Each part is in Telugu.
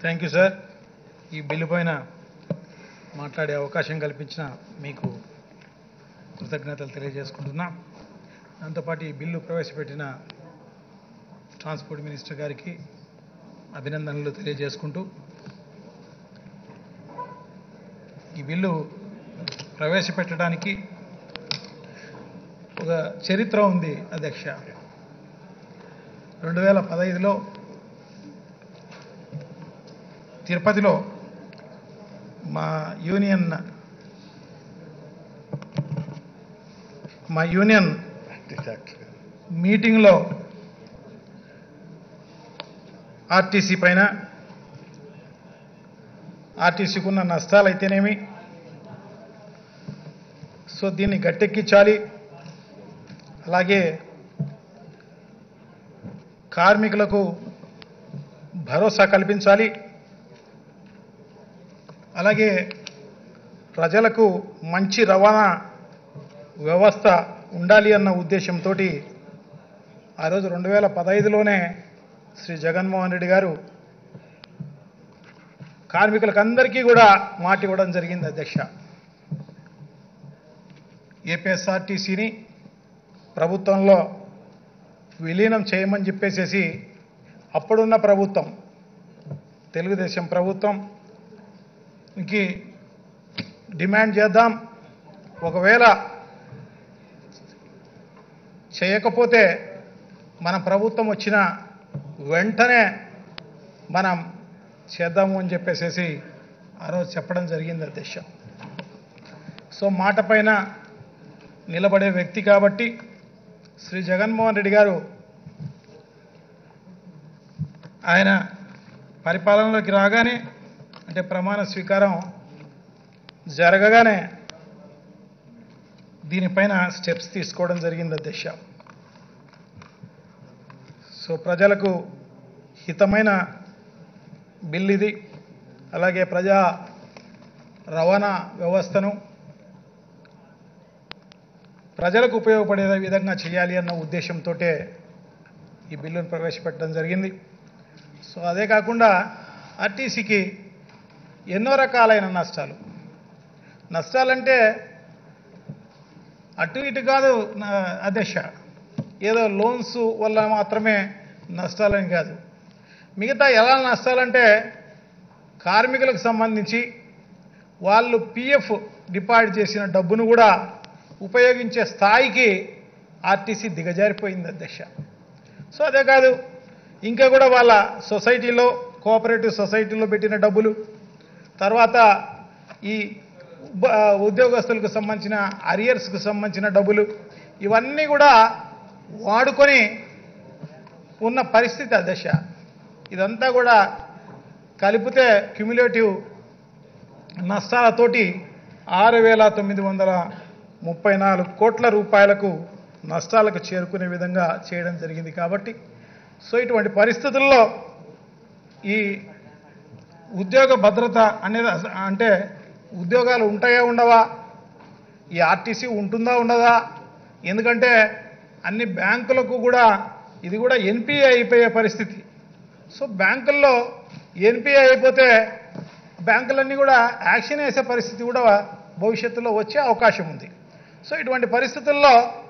థ్యాంక్ యూ సార్ ఈ బిల్లు పైన మాట్లాడే అవకాశం కల్పించిన మీకు కృతజ్ఞతలు తెలియజేసుకుంటున్నా దాంతోపాటు ఈ బిల్లు ప్రవేశపెట్టిన ట్రాన్స్పోర్ట్ మినిస్టర్ గారికి అభినందనలు తెలియజేసుకుంటూ ఈ బిల్లు ప్రవేశపెట్టడానికి ఒక చరిత్ర ఉంది అధ్యక్ష రెండు వేల పదహైదులో తిరుపతిలో మా యూనియన్ మా యూనియన్ మీటింగ్లో ఆర్టీసీ పైన ఆర్టీసీకి ఉన్న నష్టాలు అయితేనేమి సో దీన్ని గట్టెక్కించాలి అలాగే కార్మికులకు భరోసా కల్పించాలి అలాగే ప్రజలకు మంచి రవాణా వ్యవస్థ ఉండాలి అన్న ఉద్దేశంతో ఆ రోజు రెండు వేల పదహైదులోనే శ్రీ జగన్మోహన్ రెడ్డి గారు కార్మికులకు అందరికీ కూడా మాట ఇవ్వడం జరిగింది అధ్యక్ష ఏపీఎస్ఆర్టీసీని ప్రభుత్వంలో విలీనం చేయమని చెప్పేసేసి అప్పుడున్న ప్రభుత్వం తెలుగుదేశం ప్రభుత్వం కి డిమాండ్ చేద్దాం ఒకవేళ చేయకపోతే మన ప్రభుత్వం వచ్చిన వెంటనే మనం చేద్దాము అని చెప్పేసేసి ఆ రోజు చెప్పడం జరిగింది అధ్యక్ష సో మాట పైన నిలబడే వ్యక్తి కాబట్టి శ్రీ జగన్మోహన్ రెడ్డి గారు ఆయన పరిపాలనలోకి రాగానే అంటే ప్రమాణ స్వీకారం జరగగానే దీనిపైన స్టెప్స్ తీసుకోవడం జరిగింది అధ్యక్ష సో ప్రజలకు హితమైన బిల్ ఇది అలాగే ప్రజా రవాణా వ్యవస్థను ప్రజలకు ఉపయోగపడే విధంగా చేయాలి అన్న ఉద్దేశంతో ఈ బిల్లును ప్రవేశపెట్టడం జరిగింది సో అదే కాకుండా ఆర్టీసీకి ఎన్నో రకాలైన నష్టాలు నష్టాలంటే అటు ఇటు కాదు నా అధ్యక్ష ఏదో లోన్స్ వల్ల మాత్రమే నష్టాలని కాదు మిగతా ఎలా నష్టాలంటే కార్మికులకు సంబంధించి వాళ్ళు పిఎఫ్ డిపాజిట్ చేసిన డబ్బును కూడా ఉపయోగించే స్థాయికి ఆర్టీసీ దిగజారిపోయింది అధ్యక్ష సో అదే కాదు ఇంకా కూడా వాళ్ళ సొసైటీలో కోఆపరేటివ్ సొసైటీలో పెట్టిన డబ్బులు తర్వాత ఈ ఉబ- ఉద్యోగస్తులకు సంబంధించిన అరియర్స్కు సంబంధించిన డబ్బులు ఇవన్నీ కూడా వాడుకొని ఉన్న పరిస్థితి ఆ దశ ఇదంతా కూడా కలిపితే క్యుములేటివ్ నష్టాలతోటి ఆరు వేల తొమ్మిది వందల ముప్పై నాలుగు కోట్ల రూపాయలకు నష్టాలకు చేరుకునే విధంగా చేయడం జరిగింది కాబట్టి సో ఇటువంటి పరిస్థితుల్లో ఈ ఉద్యోగ భద్రత అనేది అస- అంటే ఉద్యోగాలు ఉంటాయా ఉండవా ఈ ఆర్టీసీ ఉంటుందా ఉండదా ఎందుకంటే అన్ని బ్యాంకులకు కూడా ఇది కూడా ఎన్పిఏ అయిపోయే పరిస్థితి సో బ్యాంకుల్లో ఎన్పిఏ అయిపోతే బ్యాంకులన్నీ కూడా యాక్షన్ వేసే పరిస్థితి కూడా భవిష్యత్తులో వచ్చే అవకాశం ఉంది సో ఇటువంటి పరిస్థితుల్లో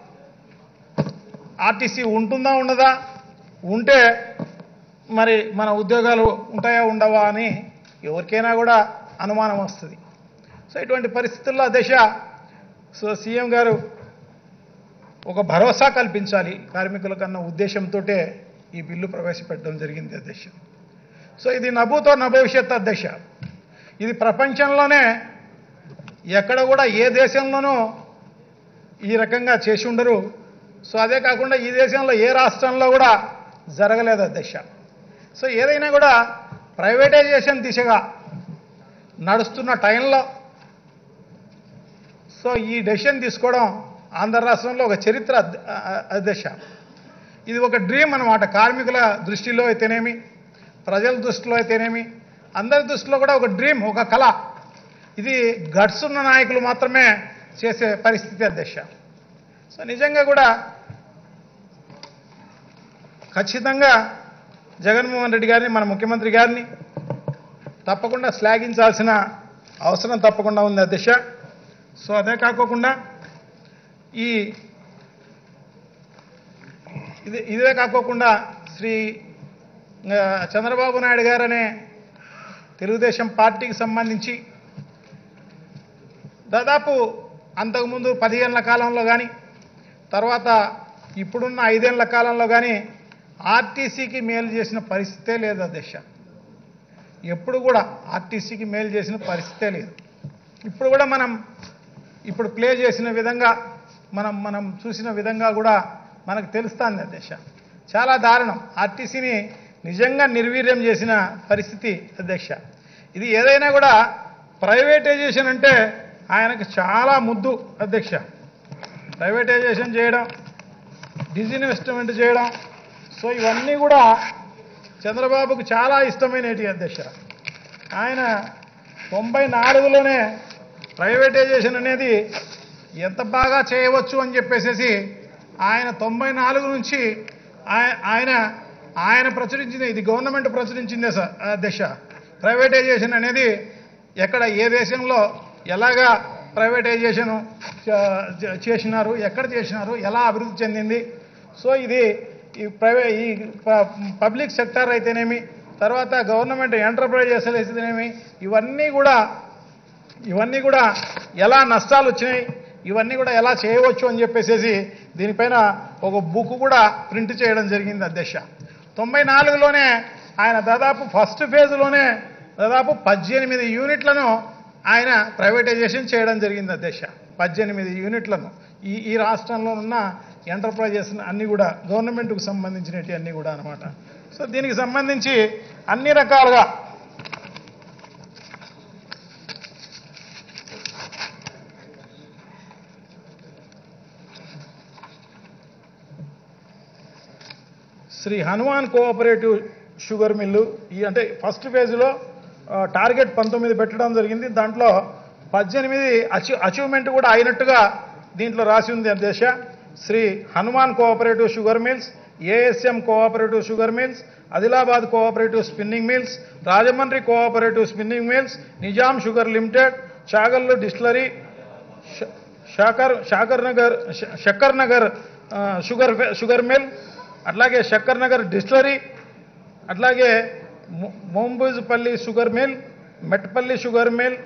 ఆర్టీసీ ఉంటుందా ఉండదా ఉంటే మరి మన ఉద్యోగాలు ఉంటాయా ఉండవా అని ఎవరికైనా కూడా అనుమానం వస్తుంది సో ఇటువంటి పరిస్థితుల్లో దశ సో సీఎం గారు ఒక భరోసా కల్పించాలి కార్మికులకు అన్న ఉద్దేశంతో ఈ బిల్లు ప్రవేశపెట్టడం జరిగింది అధ్యక్ష సో ఇది నభూతో నభవిష్యత్ అధ్యక్ష ఇది ప్రపంచంలోనే ఎక్కడ కూడా ఏ దేశంలోనూ ఈ రకంగా చేసి ఉండరు సో అదే కాకుండా ఈ దేశంలో ఏ రాష్ట్రంలో కూడా జరగలేదు అధ్యక్ష సో ఏదైనా కూడా ప్రైవేటైజేషన్ దిశగా నడుస్తున్న టైంలో సో ఈ డెసిషన్ తీసుకోవడం ఆంధ్ర రాష్ట్రంలో ఒక చరిత్ర అద్- అ- అధ్యక్ష ఇది ఒక డ్రీమ్ అన్నమాట కార్మికుల దృష్టిలో అయితేనేమి ప్రజల దృష్టిలో అయితేనేమి అందరి దృష్టిలో కూడా ఒక డ్రీమ్ ఒక కళ ఇది గట్స్ ఉన్న నాయకులు మాత్రమే చేసే పరిస్థితి అధ్యక్ష సో నిజంగా కూడా ఖచ్చితంగా జగన్మోహన్ రెడ్డి గారిని మన ముఖ్యమంత్రి గారిని తప్పకుండా శ్లాఘించాల్సిన అవసరం తప్పకుండా ఉంది అధ్యక్ష సో అదే కాకోకుండా ఈ ఇది ఇదే కాకోకుండా శ్రీ ఆ, చంద్రబాబు నాయుడు గారనే తెలుగుదేశం పార్టీకి సంబంధించి దాదాపు అంతకుముందు పదిహేనుల కాలంలో కానీ తర్వాత ఇప్పుడున్న ఐదేళ్ల కాలంలో కానీ ఆర్టీసీకి మేలు చేసిన పరిస్థితే లేదు అధ్యక్ష ఎప్పుడు కూడా ఆర్టీసీకి మేలు చేసిన పరిస్థితే లేదు ఇప్పుడు కూడా మనం ఇప్పుడు ప్లే చేసిన విధంగా మనం మనం చూసిన విధంగా కూడా మనకు తెలుస్తుంది అధ్యక్ష చాలా దారుణం ఆర్టీసీని నిజంగా నిర్వీర్యం చేసిన పరిస్థితి అధ్యక్ష ఇది ఏదైనా కూడా ప్రైవేటైజేషన్ అంటే ఆయనకు చాలా ముద్దు అధ్యక్ష ప్రైవేటైజేషన్ చేయడం డిజిన్వెస్ట్మెంట్ చేయడం సో ఇవన్నీ కూడా చంద్రబాబుకు చాలా ఇష్టమైనటి అధ్యక్ష ఆయన తొంభై నాలుగులోనే ప్రైవేటైజేషన్ అనేది ఎంత బాగా చేయవచ్చు అని చెప్పేసేసి ఆయన తొంభై నాలుగు నుంచి ఆయ- ఆయన ఆయన ప్రచురించింది ఇది గవర్నమెంట్ ప్రచురించిందే సార్ అధ్యక్ష ప్రైవేటైజేషన్ అనేది ఎక్కడ ఏ దేశంలో ఎలాగా ప్రైవేటైజేషన్ చ- చ- చేసినారు ఎక్కడ చేసినారు ఎలా అభివృద్ధి చెందింది సో ఇది ఈ ప్రైవే ఈ ప- పబ్లిక్ సెక్టర్ అయితేనేమి తర్వాత గవర్నమెంట్ ఎంటర్ప్రైజెస్ అయితేనేమి ఇవన్నీ కూడా ఇవన్నీ కూడా ఎలా నష్టాలు వచ్చినాయి ఇవన్నీ కూడా ఎలా చేయవచ్చు అని చెప్పేసి దీనిపైన ఒక బుక్ కూడా ప్రింట్ చేయడం జరిగింది అధ్యక్ష తొంభై నాలుగులోనే ఆయన దాదాపు ఫస్ట్ ఫేజ్లోనే దాదాపు పద్దెనిమిది యూనిట్లను ఆయన ప్రైవేటైజేషన్ చేయడం జరిగింది అధ్యక్ష పద్దెనిమిది యూనిట్లను ఈ ఈ రాష్ట్రంలో ఉన్న ఎంటర్ప్రైజెస్ అన్నీ కూడా గవర్నమెంట్కు సంబంధించినవి అన్నీ కూడా అనమాట సో దీనికి సంబంధించి అన్ని రకాలుగా Shri Hanuman cooperative sugar mill ఈ అంటే ఫస్ట్ ఫేజ్లో ఆ, టార్గెట్ పంతొమ్మిది పెట్టడం జరిగింది దాంట్లో పద్దెనిమిది అచీవ్ అచీవ్మెంట్ కూడా అయినట్టుగా దీంట్లో రాసి ఉంది అధ్యక్ష Shri Hanuman cooperative sugar mills ASM cooperative sugar mills Adilabad cooperative spinning mills Rajahmundry cooperative spinning mills Nizam sugar limited Chagallu distillery ష- షాకర్ షాకర్ నగర్ ష- షక్కర్ నగర్ ఆ, షుగర్ ఫె- షుగర్ మిల్ అట్లాగే షక్కర్ నగర్ డిస్టిలరీ అట్లాగే మొ- Mombojipalli sugar mill Metpalli sugar mill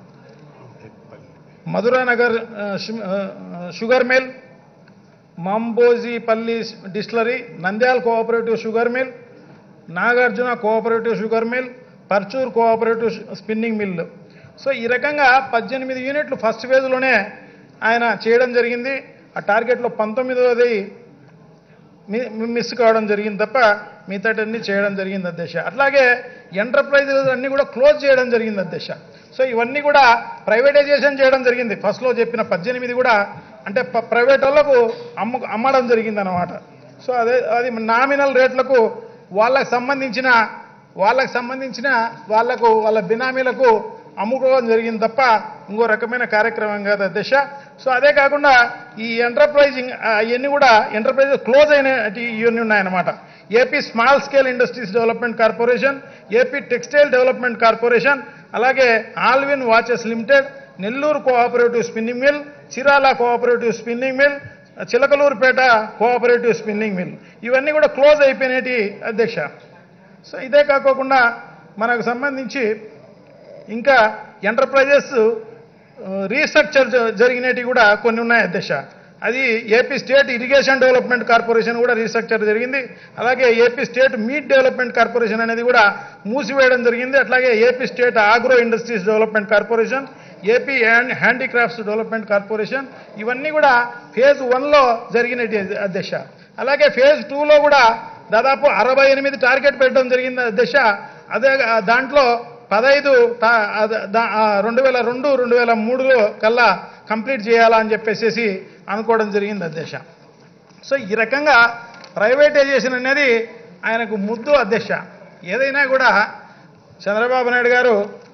Madhuranagar ఆ, షు- ఆ, sugar mill Mambojipalli distillery Nandyal cooperative sugar mill Nagarjuna cooperative sugar mill Parchur cooperative షు- స్పిన్నింగ్ మిల్ సో ఈ రకంగా పద్దెనిమిది యూనిట్లు ఫస్ట్ ఫేజ్లోనే ఆయన చేయడం జరిగింది ఆ టార్గెట్లో పంతొమ్మిదవది మి- మిస్ కావడం జరిగింది తప్ప మిగతాటన్నీ చేయడం జరిగింది అధ్యక్ష అట్లాగే ఎంటర్ప్రైజెస్ అన్నీ కూడా క్లోజ్ చేయడం జరిగింది అధ్యక్ష సో ఇవన్నీ కూడా ప్రైవేటైజేషన్ చేయడం జరిగింది ఫస్ట్లో చెప్పిన పద్దెనిమిది కూడా అంటే ప- ప్రైవేట్ వాళ్ళకు అమ్ము అమ్మడం జరిగింది అనమాట సో అదే అది నామినల్ రేట్లకు వాళ్ళకి సంబంధించిన వాళ్ళకి సంబంధించిన వాళ్ళకు వాళ్ళ బినామీలకు అమ్ముకోవడం జరిగింది తప్ప ఇంకో రకమైన కార్యక్రమం కాదు అధ్యక్ష సో అదే కాకుండా ఈ ఎంటర్ప్రైజింగ్ అవన్నీ కూడా ఎంటర్ప్రైజ్ క్లోజ్ అయిన ఇవన్నీ ఉన్నాయన్నమాట AP small scale industries development corporation AP textile development corporation అలాగే Allwyn watches limited Nellore cooperative spinning mill Chirala cooperative spinning mill Chilakaluripet cooperative spinning mill ఇవన్నీ కూడా క్లోజ్ అయిపోయినటి అధ్యక్ష సో ఇదే కాకోకుండా మనకు సంబంధించి ఇంకా ఎంటర్ప్రైజెస్ రీస్ట్రక్చర్ జరిగినవి కూడా కొన్ని ఉన్నాయి అధ్యక్ష అది AP state irrigation development corporation కూడా రీస్ట్రక్చర్ జరిగింది అలాగే AP state meat development corporation అనేది కూడా మూసివేయడం జరిగింది అట్లాగే AP state agro industries development corporation AP hand handicrafts development corporation ఇవన్నీ కూడా ఫేజ్ వన్లో జరిగినవి అధ్యక్ష అలాగే ఫేజ్ టూలో కూడా దాదాపు అరవై ఎనిమిది టార్గెట్ పెట్టడం జరిగింది దశ అదే ఆ దాంట్లో పదహైదు టా- అద- దా- ఆ రెండు వేల రెండు రెండు వేల మూడులో కల్లా కంప్లీట్ చేయాలా అని చెప్పేసి అనుకోవడం జరిగింది అధ్యక్ష సో ఈ రకంగా ప్రైవేటైజేషన్ అనేది ఆయనకు ముద్దు అధ్యక్ష ఏదైనా కూడా చంద్రబాబు నాయుడు గారు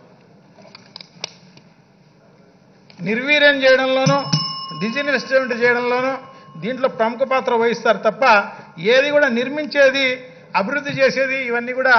నిర్వీర్యం చేయడంలోనూ డిజిన్వెస్ట్మెంట్ చేయడంలోనూ దీంట్లో ప్రముఖ పాత్ర వహిస్తారు తప్ప ఏది కూడా నిర్మించేది అభివృద్ధి చేసేది ఇవన్నీ కూడా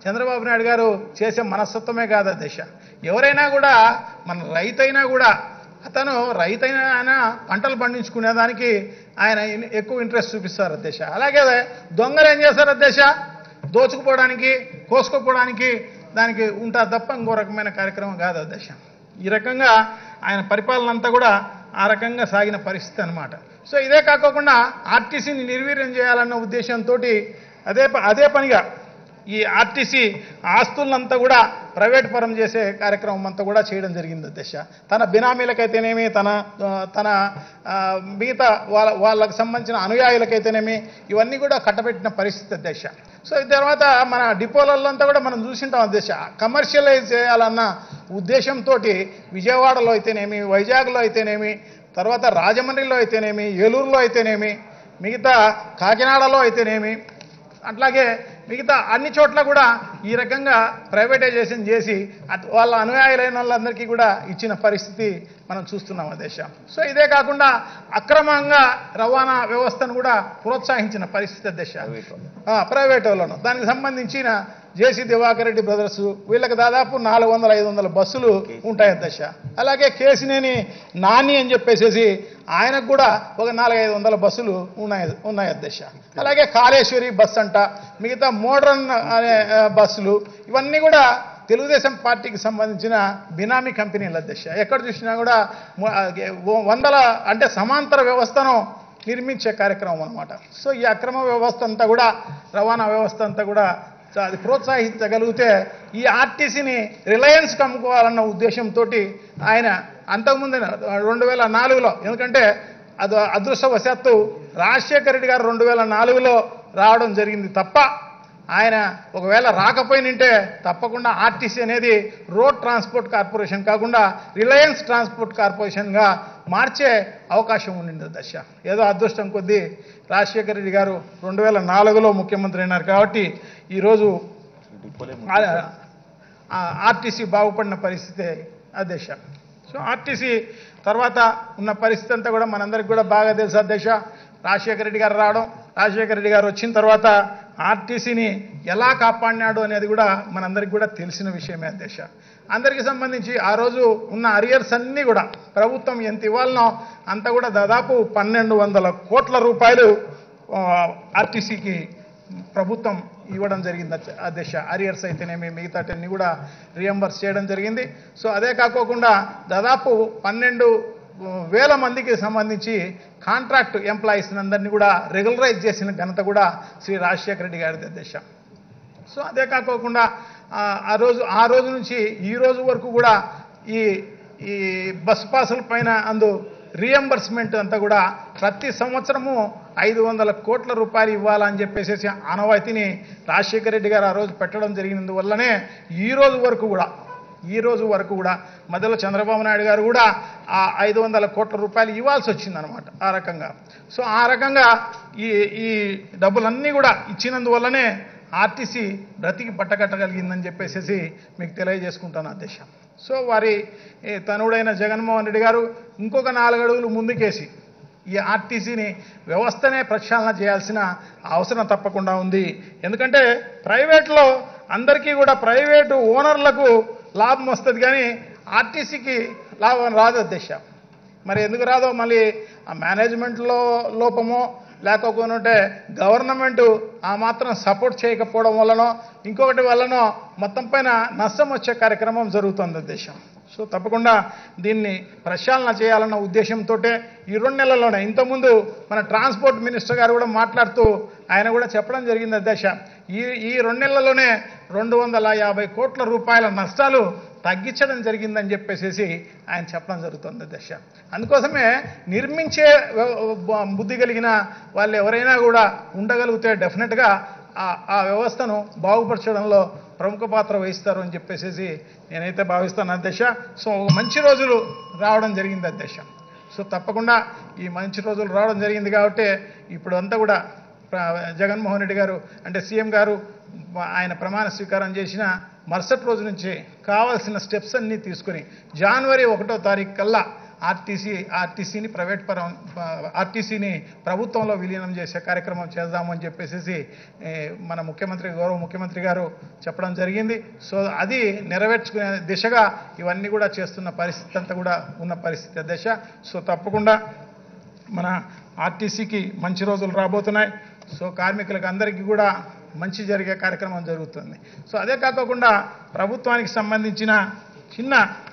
చంద్రబాబు నాయుడు గారు చేసే మనస్తత్వమే కాదు అధ్యక్ష ఎవరైనా కూడా మన రైతైనా కూడా అతను రైతైనా ఆయన పంటలు పండించుకునేదానికి ఆయన ఇన్- ఎక్కువ ఇంట్రెస్ట్ చూపిస్తారు అధ్యక్ష అలాగే దొంగలు ఏం చేస్తారు అధ్యక్ష దోచుకుపోవడానికి కోసుకుపోవడానికి దానికి ఉంటారు తప్ప ఇంకో రకమైన కార్యక్రమం కాదు అధ్యక్ష ఈ రకంగా ఆయన పరిపాలన అంతా కూడా ఆ రకంగా సాగిన పరిస్థితి అన్నమాట సో ఇదే కాకోకుండా ఆర్టీసీని నిర్వీర్యం చేయాలన్న ఉద్దేశంతో అదే ప- అదే పనిగా ఈ ఆర్టీసీ ఆస్తులంతా కూడా ప్రైవేట్ పరం చేసే కార్యక్రమం అంతా కూడా చేయడం జరిగింది దశ తన బినామీలకైతేనేమి తన ఆ, తన ఆ, మిగతా వాళ్ళ వాళ్ళకు సంబంధించిన అనుయాయులకైతేనేమి ఇవన్నీ కూడా కట్టబెట్టిన పరిస్థితి దశ సో ఈ తర్వాత మన డిపోలలో అంతా కూడా మనం చూసింటాం దశ కమర్షియలైజ్ చేయాలన్న ఉద్దేశంతో విజయవాడలో అయితేనేమి వైజాగ్లో అయితేనేమి తర్వాత రాజమండ్రిలో అయితేనేమి ఏలూరులో అయితేనేమి మిగతా కాకినాడలో అయితేనేమి అట్లాగే మిగతా అన్ని చోట్ల కూడా ఈ రకంగా ప్రైవేటైజేషన్ చేసి అట్- వాళ్ళ అనుయాయులైన వాళ్ళందరికీ కూడా ఇచ్చిన పరిస్థితి మనం చూస్తున్నాం ఆ దేశ సో ఇదే కాకుండా అక్రమంగా రవాణా వ్యవస్థను కూడా ప్రోత్సహించిన పరిస్థితి దశ ప్రైవేట్ వాళ్ళను దానికి సంబంధించిన జేసీ దివాకర్ రెడ్డి బ్రదర్స్ వీళ్ళకి దాదాపు నాలుగు వందల ఐదు వందల బస్సులు ఉంటాయి దశ అలాగే కేసినేని నాని అని చెప్పేసేసి ఆయనకు కూడా ఒక నాలుగు ఐదు వందల బస్సులు ఉన్నాయి ఉన్నాయి దశ అలాగే కాళేశ్వరి బస్ అంట మిగతా మోడ్రన్ అనే ఆ, బస్సులు ఇవన్నీ కూడా తెలుగుదేశం పార్టీకి సంబంధించిన బినామీ కంపెనీల అధ్యక్ష ఎక్కడ చూసినా కూడా మ- ఆ, ఓ- వందల అంటే సమాంతర వ్యవస్థను నిర్మించే కార్యక్రమం అనమాట సో ఈ అక్రమ వ్యవస్థ అంతా కూడా రవాణా వ్యవస్థ అంతా కూడా సో అది ప్రోత్సహించగలిగితే ఈ ఆర్టీసీని రిలయన్స్ కమ్ముకోవాలన్న ఉద్దేశంతో ఆయన అంతకుముందు రెండు వేల నాలుగులో ఎందుకంటే అది అదృష్టవశాత్తు రాజశేఖర రెడ్డి గారు రెండు వేల నాలుగులో రావడం జరిగింది తప్ప ఆయన ఒకవేళ రాకపోయినంటే తప్పకుండా ఆర్టీసీ అనేది రోడ్ ట్రాన్స్పోర్ట్ కార్పొరేషన్ కాకుండా రిలయన్స్ ట్రాన్స్పోర్ట్ కార్పొరేషన్గా మార్చే అవకాశం ఉండింది దశ ఏదో అదృష్టం కొద్దీ రాజశేఖర రెడ్డి గారు రెండు వేల నాలుగులో ముఖ్యమంత్రి అయినారు కాబట్టి ఈరోజు ఆ- ఆ ఆర్టీసీ బాగుపడిన పరిస్థితి అధ్యక్ష సో ఆర్టీసీ తర్వాత ఉన్న పరిస్థితి అంతా కూడా మనందరికి కూడా బాగా తెలుసు అధ్యక్ష రాజశేఖర రెడ్డి గారు రావడం రాజశేఖర రెడ్డి గారు వచ్చిన తర్వాత ఆర్టీసీని ఎలా కాపాడినాడు అనేది కూడా మనందరికి కూడా తెలిసిన విషయమే అధ్యక్ష అందరికీ సంబంధించి ఆ రోజు ఉన్న అరియర్స్ అన్నీ కూడా ప్రభుత్వం ఎంత ఇవ్వాలనో అంత కూడా దాదాపు పన్నెండు వందల కోట్ల రూపాయలు ఆ, ఆర్టీసీకి ప్రభుత్వం ఇవ్వడం జరిగింది అచ్చ- ఆ దశ అరియర్స్ అయితేనేమి మిగతాటన్ని కూడా రియంబర్స్ చేయడం జరిగింది సో అదే కాకోకుండా దాదాపు పన్నెండు ఉ, వేల మందికి సంబంధించి కాంట్రాక్ట్ ఎంప్లాయీస్ అందరినీ కూడా రెగ్యులరైజ్ చేసిన ఘనత కూడా శ్రీ రాజశేఖర రెడ్డి గారి దశ సో అదే కాకోకుండా ఆ, ఆ రోజు ఆ రోజు నుంచి ఈ రోజు వరకు కూడా ఈ ఈ బస్ పాసుల పైన అందు రియంబర్స్మెంట్ అంతా కూడా ప్రతి సంవత్సరము ఐదు వందల కోట్ల రూపాయలు ఇవ్వాలని చెప్పేసి ఆనవాయితీని రాజశేఖర రెడ్డి గారు ఆ రోజు పెట్టడం జరిగినందువల్లనే ఈ రోజు వరకు కూడా ఈ రోజు వరకు కూడా మధ్యలో చంద్రబాబు నాయుడు గారు కూడా ఆ ఐదు వందల కోట్ల రూపాయలు ఇవ్వాల్సి వచ్చిందనమాట ఆ రకంగా సో ఆ రకంగా ఈ ఈ డబ్బులన్నీ కూడా ఇచ్చినందువల్లనే ఆర్టీసీ బ్రతికి పట్టకట్టగలిగిందని చెప్పేసి మీకు తెలియజేసుకుంటాను అధ్యక్ష సో వారి ఏ, తనుడైన జగన్మోహన్ రెడ్డి గారు ఇంకొక నాలుగు అడుగులు ముందుకేసి ఈ ఆర్టీసీని వ్యవస్థనే ప్రక్షాళన చేయాల్సిన అవసరం తప్పకుండా ఉంది ఎందుకంటే ప్రైవేట్లో అందరికీ కూడా ప్రైవేటు ఓనర్లకు లాభం వస్తుంది కానీ ఆర్టీసీకి లాభం రాదు అధ్యక్ష మరి ఎందుకు రాదో మళ్ళీ ఆ మేనేజ్మెంట్లో లోపమో లేకపోతే గవర్నమెంట్ ఆ మాత్రం సపోర్ట్ చేయకపోవడం వల్లనో ఇంకొకటి వల్లనో మొత్తం పైన నష్టం వచ్చే కార్యక్రమం జరుగుతుంది దేశం సో తప్పకుండా దీన్ని ప్రక్షాళన చేయాలన్న ఉద్దేశంతో ఈ రెండు నెలల్లోనే ఇంతకుముందు మన ట్రాన్స్పోర్ట్ మినిస్టర్ గారు కూడా మాట్లాడుతూ ఆయన కూడా చెప్పడం జరిగింది అధ్యక్ష ఈ ఈ రెండు నెలల్లోనే రెండు వందల యాభై కోట్ల రూపాయల నష్టాలు తగ్గించడం జరిగిందని చెప్పేసి ఆయన చెప్పడం జరుగుతుంది దశ అందుకోసమే నిర్మించే వ- బ- బుద్ధి కలిగిన వాళ్ళు ఎవరైనా కూడా ఉండగలిగితే డెఫినెట్గా ఆ ఆ వ్యవస్థను బాగుపరచడంలో ప్రముఖ పాత్ర వహిస్తారు అని చెప్పేసి నేనైతే భావిస్తాను అధ్యక్ష సో ఒక మంచి రోజులు రావడం జరిగింది అధ్యక్ష సో తప్పకుండా ఈ మంచి రోజులు రావడం జరిగింది కాబట్టి ఇప్పుడు అంతా కూడా ప్ర- జగన్మోహన్ రెడ్డి గారు అంటే సీఎం గారు ఆయన ప్రమాణ స్వీకారం చేసిన మరుసటి రోజు నుంచి కావాల్సిన స్టెప్స్ అన్నీ తీసుకుని జనవరి ఒకటో తారీఖు కల్లా ఆర్టీసీ ఆర్టీసీని ప్రైవేట్ పరం ఆర్టీసీని ప్రభుత్వంలో విలీనం చేసే కార్యక్రమం చేద్దామని చెప్పేసి ఏ, మన ముఖ్యమంత్రి గౌరవ ముఖ్యమంత్రి గారు చెప్పడం జరిగింది సో అది నెరవేర్చుకునే దిశగా ఇవన్నీ కూడా చేస్తున్న పరిస్థితి అంతా కూడా ఉన్న పరిస్థితి దశ సో తప్పకుండా మన ఆర్టీసీకి మంచి రోజులు రాబోతున్నాయి సో కార్మికులకు అందరికీ కూడా మంచి జరిగే కార్యక్రమం జరుగుతుంది సో అదే కాకుండా ప్రభుత్వానికి సంబంధించిన చిన్న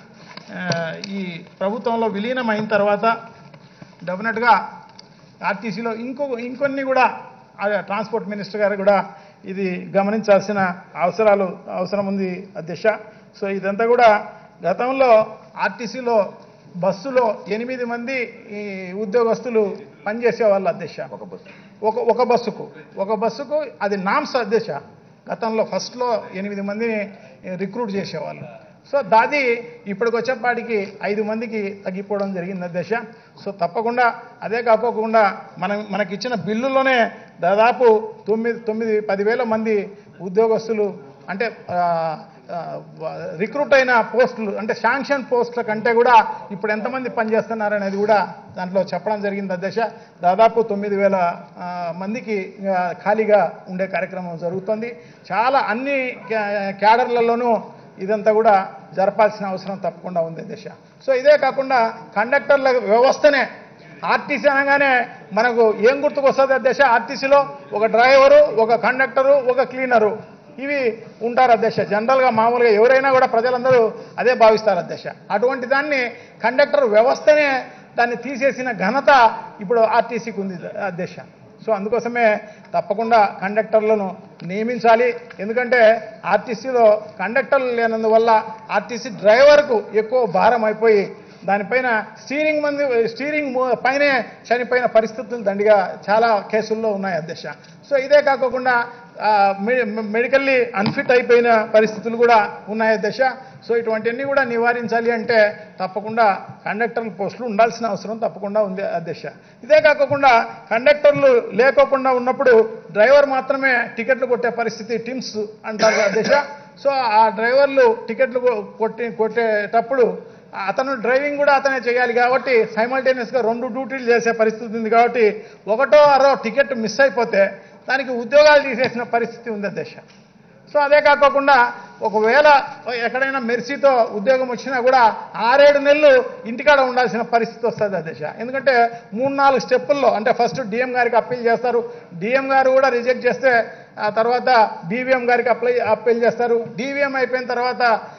ఆ, ఈ ప్రభుత్వంలో విలీనం అయిన తర్వాత డెఫినెట్గా ఆర్టీసీలో ఇంకో ఇంకొన్ని కూడా ఆ ట్రాన్స్పోర్ట్ మినిస్టర్ గారు కూడా ఇది గమనించాల్సిన అవసరాలు అవసరం ఉంది అధ్యక్ష సో ఇదంతా కూడా గతంలో ఆర్టీసీలో బస్సులో ఎనిమిది మంది ఈ ఉద్యోగస్తులు పనిచేసే వాళ్ళు అధ్యక్ష ఒక బస్సు ఒక ఒక బస్సుకు ఒక బస్సుకు అది నామ్స్ అధ్యక్ష గతంలో ఫస్ట్లో ఎనిమిది మందిని రిక్రూట్ చేసేవాళ్ళు సో దాది ఇప్పటికి వచ్చేపాటికి ఐదు మందికి తగ్గిపోవడం జరిగింది అధ్యక్ష సో తప్పకుండా అదే కాకోకుండా మనం మనకిచ్చిన బిల్లులోనే దాదాపు తొమ్మిది తొమ్మిది పదివేల మంది ఉద్యోగస్తులు అంటే ఆ, ఆ, రిక్రూట్ అయిన పోస్టులు అంటే శాంక్షన్ పోస్టుల కంటే కూడా ఇప్పుడు ఎంతమంది పనిచేస్తున్నారు అనేది కూడా దాంట్లో చెప్పడం జరిగింది అధ్యక్ష దాదాపు తొమ్మిది వేల ఆ, మందికి ఆ, ఖాళీగా ఉండే కార్యక్రమం జరుగుతుంది చాలా అన్ని క్యా- క్యాడర్లలోనూ ఇదంతా కూడా జరపాల్సిన అవసరం తప్పకుండా ఉంది అధ్యక్ష సో ఇదే కాకుండా కండక్టర్ల వ్యవస్థనే ఆర్టీసీ అనగానే మనకు ఏం గుర్తుకొస్తుంది అధ్యక్ష ఆర్టీసీలో ఒక డ్రైవరు ఒక కండక్టరు ఒక క్లీనరు ఇవి ఉంటారు అధ్యక్ష జనరల్గా మామూలుగా ఎవరైనా కూడా ప్రజలందరూ అదే భావిస్తారు అధ్యక్ష అటువంటి దాన్ని కండక్టర్ వ్యవస్థనే దాన్ని తీసేసిన ఘనత ఇప్పుడు ఆర్టీసీకి ఉంది అధ్యక్ష సో అందుకోసమే తప్పకుండా కండక్టర్లను నియమించాలి ఎందుకంటే ఆర్టీసీలో కండక్టర్లు లేనందువల్ల ఆర్టీసీ డ్రైవర్కు ఎక్కువ భారం అయిపోయి దానిపైన స్టీరింగ్ మంది స్టీరింగ్ ము- పైనే చనిపోయిన పరిస్థితులు దండిగా చాలా కేసుల్లో ఉన్నాయి అధ్యక్ష సో ఇదే కాకుండా ఆ, మె- మెడికల్లీ అన్ఫిట్ అయిపోయిన పరిస్థితులు కూడా ఉన్నాయి అధ్యక్ష సో ఇటువంటివన్నీ కూడా నివారించాలి అంటే తప్పకుండా కండక్టర్ పోస్టులు ఉండాల్సిన అవసరం తప్పకుండా ఉంది అధ్యక్ష ఇదే కాకుండా కండక్టర్లు లేకోకుండా ఉన్నప్పుడు డ్రైవర్ మాత్రమే టికెట్లు కొట్టే పరిస్థితి టిమ్స్ అంటారు అధ్యక్ష సో ఆ డ్రైవర్లు టికెట్లు కొ- కొట్టి కొట్టేటప్పుడు అతను డ్రైవింగ్ కూడా అతనే చేయాలి కాబట్టి సైమల్టేనియస్గా రెండు డ్యూటీలు చేసే పరిస్థితి ఉంది కాబట్టి ఒకటో అరో టికెట్ మిస్ అయిపోతే దానికి ఉద్యోగాలు తీసేసిన పరిస్థితి ఉంది అధ్యక్ష సో అదే కాకుండా ఒకవేళ ఎక్కడైనా మెర్సీతో ఉద్యోగం వచ్చినా కూడా ఆరేడు నెలలు ఇంటికాడ ఉండాల్సిన పరిస్థితి వస్తుంది అధ్యక్ష ఎందుకంటే మూడు నాలుగు స్టెప్పుల్లో అంటే ఫస్ట్ డిఎం గారికి అప్పీల్ చేస్తారు డిఎం గారు కూడా రిజెక్ట్ చేస్తే ఆ తర్వాత డివిఎం గారికి అప్లై అప్పీల్ చేస్తారు డివిఎం అయిపోయిన తర్వాత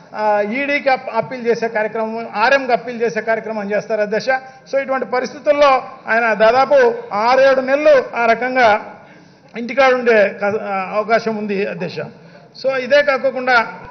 ఈడీకి అప్పీల్ చేసే కార్యక్రమం ఆర్ఎంకి అప్పీల్ చేసే కార్యక్రమం చేస్తారు అధ్యక్ష సో ఇటువంటి పరిస్థితుల్లో ఆయన దాదాపు ఆరేడు నెలలు ఆ రకంగా ఇంటికాడ ఉండే క- ఆ, అవకాశం ఉంది అధ్యక్ష సో ఇదే కాకుండా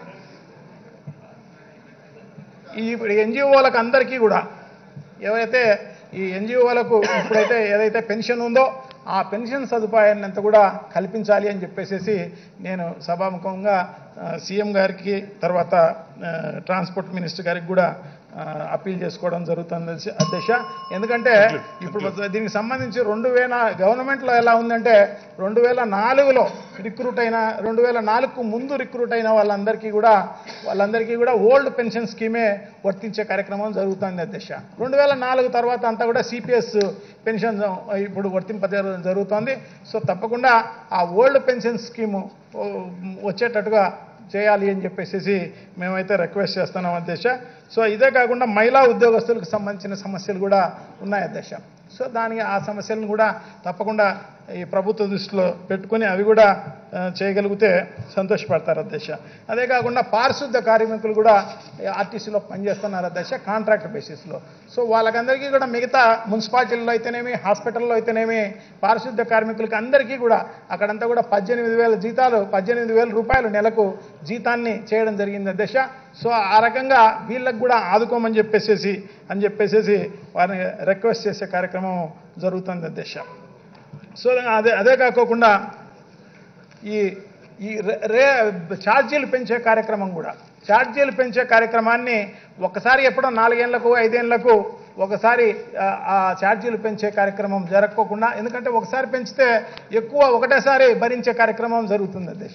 ఈ ఇప్పుడు ఎన్జిఓలకు అందరికీ కూడా ఎవరైతే ఈ ఎన్జిఓలకు ఇప్పుడైతే ఏదైతే పెన్షన్ ఉందో ఆ పెన్షన్ సదుపాయాన్ని అంతా కూడా కల్పించాలి అని చెప్పేసి నేను సభాముఖంగా ఆ, సీఎం గారికి తర్వాత ఆ, ట్రాన్స్పోర్ట్ మినిస్టర్ గారికి కూడా ఆ, అప్పీల్ చేసుకోవడం జరుగుతుంది అధ్యక్ష- అధ్యక్ష ఎందుకంటే ఇప్పుడు దీనికి సంబంధించి రెండు వేల గవర్నమెంట్లో ఎలా ఉందంటే రెండు వేల నాలుగులో రిక్రూట్ అయిన రెండు వేల నాలుగుకు ముందు రిక్రూట్ అయిన వాళ్ళందరికీ కూడా వాళ్ళందరికీ కూడా ఓల్డ్ పెన్షన్ స్కీమే వర్తించే కార్యక్రమం జరుగుతుంది అధ్యక్ష రెండు వేల నాలుగు తర్వాత అంతా కూడా సిపిఎస్ పెన్షన్ ఇప్పుడు వర్తింప జరు- జరుగుతోంది సో తప్పకుండా ఆ ఓల్డ్ పెన్షన్ స్కీము ఓ, వచ్చేటట్టుగా చేయాలి అని చెప్పేసి మేమైతే రిక్వెస్ట్ చేస్తున్నాం అధ్యక్ష సో ఇదే కాకుండా మహిళా ఉద్యోగస్తులకు సంబంధించిన సమస్యలు కూడా ఉన్నాయి అధ్యక్ష సో దానికి ఆ సమస్యలను కూడా తప్పకుండా ఈ ప్రభుత్వ దృష్టిలో పెట్టుకొని అవి కూడా ఆ, చేయగలిగితే సంతోషపడతారు అధ్యక్ష అదే కాకుండా పారిశుద్ధ కార్మికులు కూడా ఆర్టీసీలో పనిచేస్తున్నారు అధ్యక్ష కాంట్రాక్ట్ బేసిస్లో సో వాళ్ళకందరికీ కూడా మిగతా మున్సిపాలిటీల్లో అయితేనేమి హాస్పిటల్లో అయితేనేమి పారిశుద్ధ కార్మికులకి అందరికీ కూడా అక్కడంతా కూడా పద్దెనిమిది వేల జీతాలు పద్దెనిమిది వేల రూపాయలు నెలకు జీతాన్ని చేయడం జరిగింది అధ్యక్ష సో ఆ రకంగా వీళ్ళకి కూడా ఆదుకోమని చెప్పేసేసి అని చెప్పేసేసి వారిని రిక్వెస్ట్ చేసే కార్యక్రమం జరుగుతుంది అధ్యక్ష సో అదే అదే కాకోకుండా ఈ ఈ రే- రే ఛార్జీలు పెంచే కార్యక్రమం కూడా ఛార్జీలు పెంచే కార్యక్రమాన్ని ఒకసారి ఎప్పుడో నాలుగేళ్లకు ఐదేళ్లకు ఒకసారి ఆ, ఆ ఛార్జీలు పెంచే కార్యక్రమం జరగకోకుండా ఎందుకంటే ఒకసారి పెంచితే ఎక్కువ ఒకటేసారి భరించే కార్యక్రమం జరుగుతుంది దిశ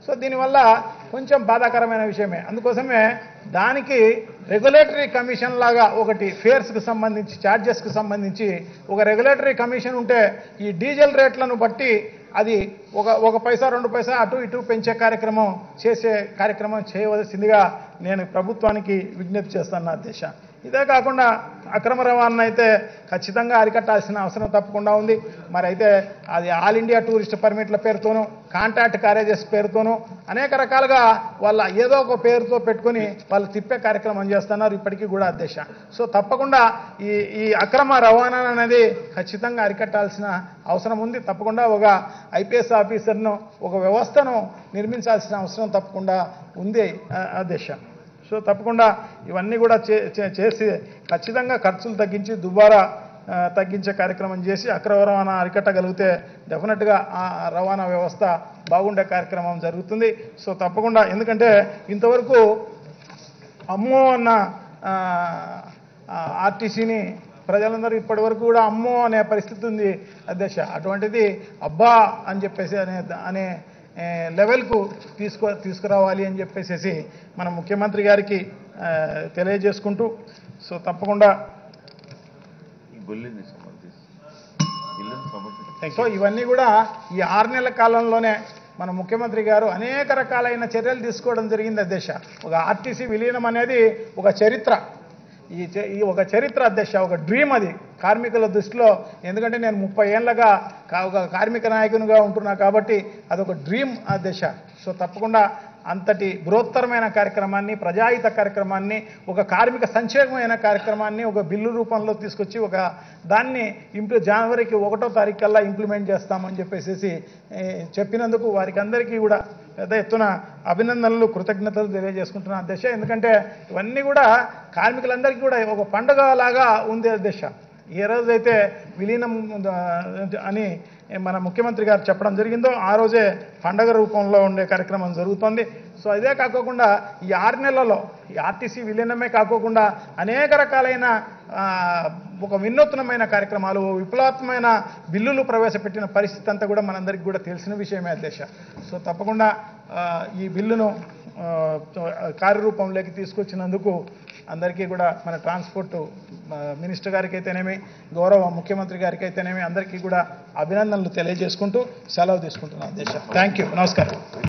సో దీనివల్ల కొంచెం బాధాకరమైన విషయమే అందుకోసమే దానికి రెగ్యులేటరీ కమిషన్ లాగా ఒకటి ఫేర్స్కి సంబంధించి ఛార్జెస్కి సంబంధించి ఒక రెగ్యులేటరీ కమిషన్ ఉంటే ఈ డీజిల్ రేట్లను బట్టి అది ఒక ఒక పైసా రెండు పైసా అటు ఇటు పెంచే కార్యక్రమం చేసే కార్యక్రమం చేయవలసిందిగా నేను ప్రభుత్వానికి విజ్ఞప్తి చేస్తాను నా దేశ ఇదే కాకుండా అక్రమ రవాణా అయితే ఖచ్చితంగా అరికట్టాల్సిన అవసరం తప్పకుండా ఉంది మరి అయితే అది ఆల్ ఇండియా టూరిస్ట్ పర్మిట్ల పేరుతోనూ కాంట్రాక్ట్ క్యారేజెస్ పేరుతోనూ అనేక రకాలుగా వాళ్ళ ఏదో ఒక పేరుతో పెట్టుకొని వాళ్ళు తిప్పే కార్యక్రమం చేస్తున్నారు ఇప్పటికీ కూడా అధ్యక్ష సో తప్పకుండా ఈ ఈ అక్రమ రవాణా అనేది ఖచ్చితంగా అరికట్టాల్సిన అవసరం ఉంది తప్పకుండా ఒక ఐపీఎస్ ఆఫీసర్ను ఒక వ్యవస్థను నిర్మించాల్సిన అవసరం తప్పకుండా ఉంది ఆ- అధ్యక్ష సో తప్పకుండా ఇవన్నీ కూడా చే- చే- చేసి ఖచ్చితంగా ఖర్చులు తగ్గించి దుబారా ఆ, తగ్గించే కార్యక్రమం చేసి అక్రమ రవాణా అరికట్టగలిగితే డెఫినెట్గా ఆ రవాణా వ్యవస్థ బాగుండే కార్యక్రమం జరుగుతుంది సో తప్పకుండా ఎందుకంటే ఇంతవరకు అమ్మో అన్న ఆర్టీసీని ప్రజలందరూ ఇప్పటి వరకు కూడా అమ్మో అనే పరిస్థితి ఉంది అధ్యక్ష అటువంటిది అబ్బా అని చెప్పేసి అనే అనే ఏ, లెవెల్కు తీసుకు తీసుకురావాలి అని చెప్పేసి మన ముఖ్యమంత్రి గారికి ఆ, తెలియజేసుకుంటూ సో తప్పకుండా ఈ బిల్లుని సమర్థిస్తూ బిల్లుని సమర్థిస్తూ సో ఇవన్నీ కూడా ఈ ఆరు నెలల కాలంలోనే మన ముఖ్యమంత్రి గారు అనేక రకాలైన చర్యలు తీసుకోవడం జరిగింది అధ్యక్ష ఒక ఆర్టీసీ విలీనం అనేది ఒక చరిత్ర ఈ చ- ఈ ఒక చరిత్ర అధ్యక్ష ఒక డ్రీమ్ అది కార్మికుల దృష్టిలో ఎందుకంటే నేను ముప్పై ఏళ్ళగా కా- ఒక కార్మిక నాయకునిగా ఉంటున్నా కాబట్టి అదొక డ్రీమ్ అధ్యక్ష సో తప్పకుండా అంతటి బృహత్తరమైన కార్యక్రమాన్ని ప్రజాహిత కార్యక్రమాన్ని ఒక కార్మిక సంక్షేమమైన కార్యక్రమాన్ని ఒక బిల్లు రూపంలో తీసుకొచ్చి ఒక దాన్ని ఇంప్లి జనవరికి ఒకటో తారీఖు కల్లా ఇంప్లిమెంట్ చేస్తామని చెప్పేసి ఏ, చెప్పినందుకు వారికి అందరికీ కూడా పెద్ద ఎత్తున అభినందనలు కృతజ్ఞతలు తెలియజేసుకుంటున్నాను అధ్యక్ష ఎందుకంటే ఇవన్నీ కూడా కార్మికులందరికీ కూడా ఒక పండుగ లాగా ఉంది అధ్యక్ష ఏ రోజైతే విలీనం ఆ, అని మన ముఖ్యమంత్రి గారు చెప్పడం జరిగిందో ఆ రోజే పండగ రూపంలో ఉండే కార్యక్రమం జరుగుతోంది సో ఇదే కాకోకుండా ఈ ఆరు నెలలలో ఈ ఆర్టీసీ విలీనమే కాకోకుండా అనేక రకాలైన ఆ, ఒక వినూత్నమైన కార్యక్రమాలు విప్లవాత్మకమైన బిల్లులు ప్రవేశపెట్టిన పరిస్థితి అంతా కూడా మనందరికీ కూడా తెలిసిన విషయమే అధ్యక్ష సో తప్పకుండా ఆ, ఈ బిల్లును ఆ, కార్యరూపంలోకి తీసుకొచ్చినందుకు అందరికీ కూడా మన ట్రాన్స్పోర్ట్ ఆ, మినిస్టర్ గారికి అయితేనేమి గౌరవ ముఖ్యమంత్రి గారికి అయితేనేమి అందరికీ కూడా అభినందనలు తెలియజేసుకుంటూ సెలవు తీసుకుంటున్నాను అధ్యక్ష థ్యాంక్ యూ నమస్కారం